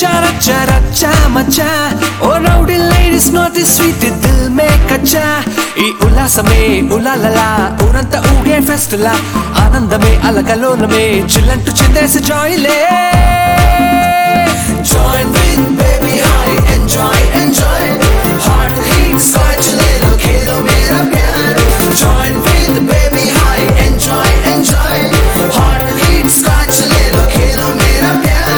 రచ్చా రచ్చా రచ్చా మచ్చా ఓ రౌడీ లేడీస్ నోటి స్వీట్ దిల్ మే కచ్చా ఈ ఉల్లాసమే ఉలాలలా ఊరంతా ఊగే ఫెస్టులా ఆనందమే అలకలోలమే చిల్లంటూ చిందేసి జాయిలే Join with baby high, enjoy, enjoy. Heart beat, scratch a little kilo mera pyar. Join with baby high, enjoy, enjoy. Heart beat, scratch a little kilo mera pyar.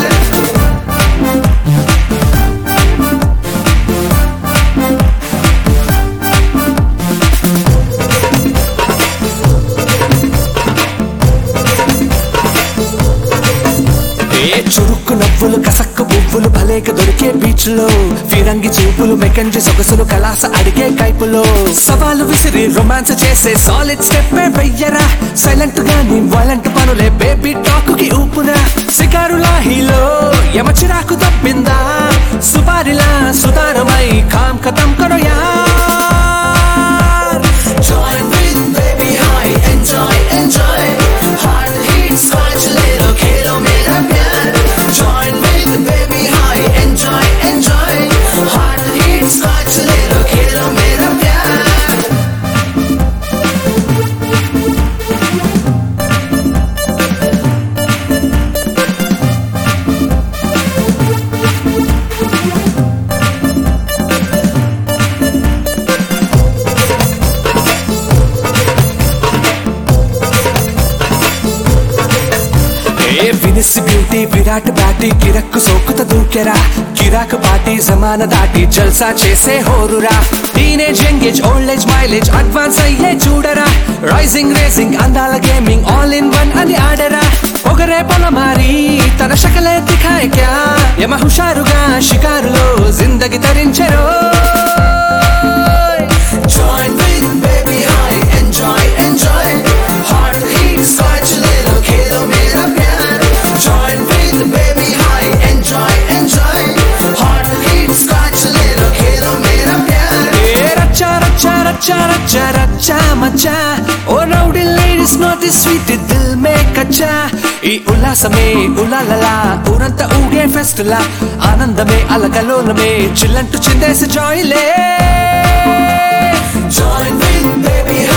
ఏ చురుక్కు నవ్వులు కసక్కు పువ్వులు భలేక దొరికే బీచ్ లో ఫిరంగి చూపులు మెకంజి సొగసులు కలాస అడిగే కైపులో సవాలు విసిరి రొమాన్స్ చేసే సాలిడ్ స్టెప్ వెయ్యరా సైలెంట్ గా నీ వాలెంట్ పనులే బేబీ టాక్ కి ఊపురా సికారులా హీలో యమ చిరాకు తప్పిందా సుపారిలా సుతారమై కామ్ ఖతం కరో యార్ Join with baby high, enjoy, enjoy. Heart beat, scratch a little kilo mera pyar. Join with baby high, enjoy, enjoy. Heart beat, scratch a little kilo mera pyar. ఏ Venus beauty విరాట్ బ్యాటీ కిరక్కు సోకుత దూకెరా కిరాక్ పార్టీ జమాన దాటి జల్సా చేసే హోరురా teenage young age old age mileage advance అయ్యే చూడరా రైజింగ్ రేసింగ్ అందాల గేమింగ్ ఆల్ ఇన్ వన్ అని ఆడరా ఒకరే పొలమారి తన శకలే దిఖాయ్ క్యా యమ హుషారుగా షికారులో జిందగి తరించెరో Join with baby high, enjoy, enjoy. Heart beat, scratch a little kilo mera pyar. Join with baby high, enjoy, enjoy. Heart beat, scratch a little kilo mera pyar. ఏ రచ్చా రచ్చా రచ్చా రచ్చా రచ్చా మచ్చా ఓ రౌడీ లేడీస్ నోటి స్వీట్ దిల్ మే కచ్చా ఈ ఉల్లాసమే ఉలాలలా ఊరంతా ఊగే ఫెస్టులా ఆనందమే అలకలోలమే చిల్లంటూ చిందేసి జాయిలే Join with baby